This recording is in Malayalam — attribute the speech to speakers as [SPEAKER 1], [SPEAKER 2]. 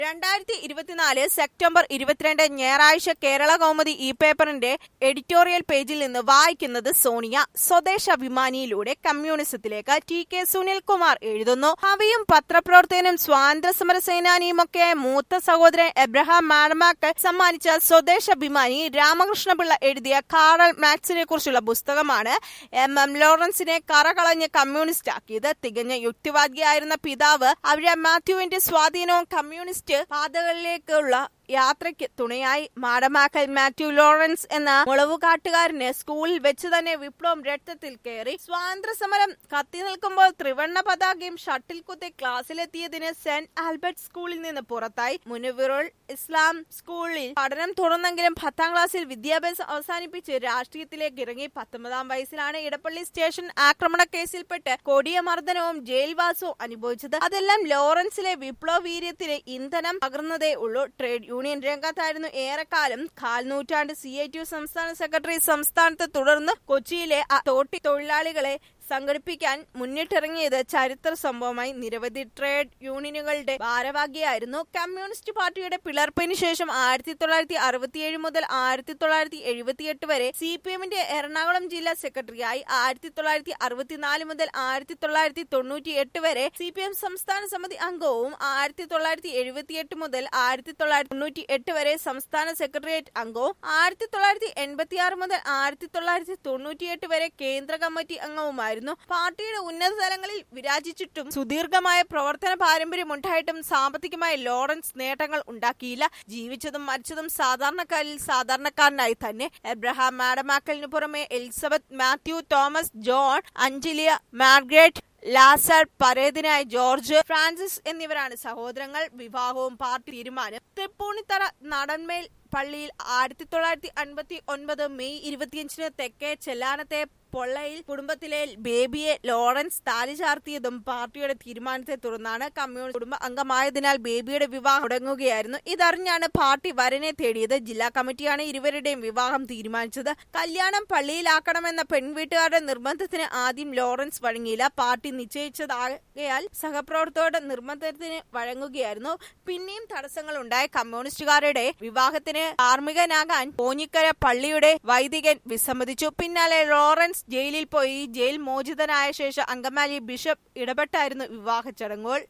[SPEAKER 1] രണ്ടായിരത്തി ഇരുപത്തിനാല് സെപ്റ്റംബർ ഇരുപത്തിരണ്ട് ഞായറാഴ്ച കേരള കൗമുദി ഇ പേപ്പറിന്റെ എഡിറ്റോറിയൽ പേജിൽ നിന്ന് വായിക്കുന്നത് സോണിയ സ്വദേശാഭിമാനിയിലൂടെ കമ്മ്യൂണിസത്തിലേക്ക് ടി കെ സുനിൽകുമാർ എഴുതുന്നു കവിയും പത്രപ്രവർത്തകനും സ്വാതന്ത്ര്യ സമര സേനാനിയുമൊക്കെയായ മൂത്ത സഹോദരൻ എബ്രഹാം മാഡമാക്ക് സമ്മാനിച്ച സ്വദേശാഭിമാനി രാമകൃഷ്ണപിള്ള എഴുതിയ കാറൽ മാക്സിനെ കുറിച്ചുള്ള പുസ്തകമാണ് എം എം ലോറൻസിനെ കറകളഞ്ഞ് കമ്മ്യൂണിസ്റ്റ് ആക്കിയത് തികഞ്ഞ യുക്തിവാദിയായിരുന്ന പിതാവ് അവിടെ മാത്യുവിന്റെ സ്വാധീനവും കമ്മ്യൂണിസ്റ്റ് പാതകളിലേക്കുള്ള യാത്രയ്ക്ക് തുണയായി മാടമാക്കൽ മാത്യു ലോറൻസ് എന്ന മുളവുകാട്ടുകാരന് സ്കൂളിൽ വെച്ച് തന്നെ വിപ്ലവം രക്തത്തിൽ കയറി സ്വാതന്ത്ര്യ സമരം കത്തി നിൽക്കുമ്പോൾ ത്രിവർണ്ണ പതാകയും ഷട്ടിൽ കുത്തി ക്ലാസ്സിലെത്തിയതിന് സെന്റ് ആൽബർട്ട് സ്കൂളിൽ നിന്ന് പുറത്തായി മുനവിറുൾ ഇസ്ലാം സ്കൂളിൽ പഠനം തുടർന്നെങ്കിലും പത്താം ക്ലാസ്സിൽ വിദ്യാഭ്യാസം അവസാനിപ്പിച്ച് രാഷ്ട്രീയത്തിലേക്ക് ഇറങ്ങി പത്തൊമ്പതാം വയസ്സിലാണ് ഇടപ്പള്ളി സ്റ്റേഷൻ ആക്രമണ കേസിൽപ്പെട്ട് കൊടിയ മർദ്ദനവും ജയിൽവാസവും അനുഭവിച്ചത് അതെല്ലാം ലോറൻസിലെ വിപ്ലവ വീര്യത്തിന് ഇന്ധനം പകർന്നതേ ഉള്ളൂ ട്രേഡ് യൂണിയൻ രംഗത്തായിരുന്നു ഏറെക്കാലം കാൽ നൂറ്റാണ്ട് സി ഐ ടി സംസ്ഥാന സെക്രട്ടറി സംസ്ഥാനത്ത് തുടർന്ന് കൊച്ചിയിലെ ആ തോട്ടി തൊഴിലാളികളെ സംഘടിപ്പിക്കാൻ മുന്നിട്ടിറങ്ങിയത് ചരിത്ര സംഭവമായി നിരവധി ട്രേഡ് യൂണിയനുകളുടെ ഭാരവാഹിയായിരുന്നു കമ്മ്യൂണിസ്റ്റ് പാർട്ടിയുടെ പിളർപ്പിന് ശേഷം ആയിരത്തി തൊള്ളായിരത്തി അറുപത്തിയേഴ് മുതൽ ആയിരത്തി തൊള്ളായിരത്തി എഴുപത്തിയെട്ട് വരെ സി പി എമ്മിന്റെ എറണാകുളം ജില്ലാ സെക്രട്ടറിയായി ആയിരത്തി തൊള്ളായിരത്തി അറുപത്തിനാല് മുതൽ ആയിരത്തി തൊള്ളായിരത്തി തൊണ്ണൂറ്റി എട്ട് വരെ സി പി എം സംസ്ഥാന സമിതി അംഗവും ആയിരത്തി തൊള്ളായിരത്തി എഴുപത്തിയെട്ട് മുതൽ ആയിരത്തി തൊള്ളായിരത്തി തൊണ്ണൂറ്റി എട്ട് വരെ സംസ്ഥാന സെക്രട്ടേറിയറ്റ് അംഗവും ആയിരത്തി തൊള്ളായിരത്തി എൺപത്തിയാറ് മുതൽ ആയിരത്തി തൊള്ളായിരത്തി തൊണ്ണൂറ്റിയെട്ട് വരെ കേന്ദ്ര കമ്മിറ്റി അംഗവുമായിരുന്നു പാർട്ടിയുടെ ഉന്നത തലങ്ങളിൽ വിരാജിച്ചിട്ടും സുദീർഘമായ പ്രവർത്തന പാരമ്പര്യമുണ്ടായിട്ടും സാമ്പത്തികമായ ലോറൻസ് നേട്ടങ്ങൾ ഉണ്ടാക്കിയില്ല ജീവിച്ചതും മരിച്ചതും സാധാരണക്കാരിൽ സാധാരണക്കാരനായി തന്നെ എബ്രഹാം മാഡമാക്കലിന് പുറമെ എലിസബത്ത് മാത്യു തോമസ് ജോൺ അഞ്ജലിയ മാർഗ്രറ്റ് ലാസർ പരേതിനായി ജോർജ് ഫ്രാൻസിസ് എന്നിവരാണ് സഹോദരങ്ങൾ വിവാഹവും പാർട്ടി തീരുമാനം തൃപ്പൂണിത്തറ നടന്മേൽ പള്ളിയിൽ ആയിരത്തി തൊള്ളായിരത്തി അൻപത്തി ഒൻപത് മെയ് ഇരുപത്തിയഞ്ചിന് തെക്കേ ചെല്ലാനത്തെ പൊള്ളയിൽ കുടുംബത്തിലെ ബേബിയെ ലോറൻസ് താലി ചാർത്തിയതും പാർട്ടിയുടെ തീരുമാനത്തെ തുടർന്നാണ് കമ്മ്യൂണിസ്റ്റ് കുടുംബ അംഗമായതിനാൽ ബേബിയുടെ വിവാഹം മുടങ്ങുകയായിരുന്നു ഇതറിഞ്ഞാണ് പാർട്ടി വരനെ തേടിയത് ജില്ലാ കമ്മിറ്റിയാണ് ഇരുവരുടെയും വിവാഹം തീരുമാനിച്ചത് കല്യാണം പള്ളിയിലാക്കണമെന്ന പെൺവീട്ടുകാരുടെ നിർബന്ധത്തിന് ആദ്യം ലോറൻസ് വഴങ്ങിയില്ല പാർട്ടി നിശ്ചയിച്ചതാകയാൽ സഹപ്രവർത്തകരുടെ നിർബന്ധത്തിന് വഴങ്ങുകയായിരുന്നു പിന്നെയും തടസ്സങ്ങൾ ഉണ്ടായ കമ്മ്യൂണിസ്റ്റുകാരുടെ വിവാഹത്തിന് കാർമ്മികനാകാൻ പോഞ്ഞിക്കര പള്ളിയുടെ വൈദികൻ വിസമ്മതിച്ചു പിന്നാലെ ലോറൻസ് ജയിലിൽ പോയി ജയിൽ മോചിതനായ ശേഷം അങ്കമാലി ബിഷപ്പ് ഇടപെട്ടായിരുന്നു വിവാഹ ചടങ്ങുകൾ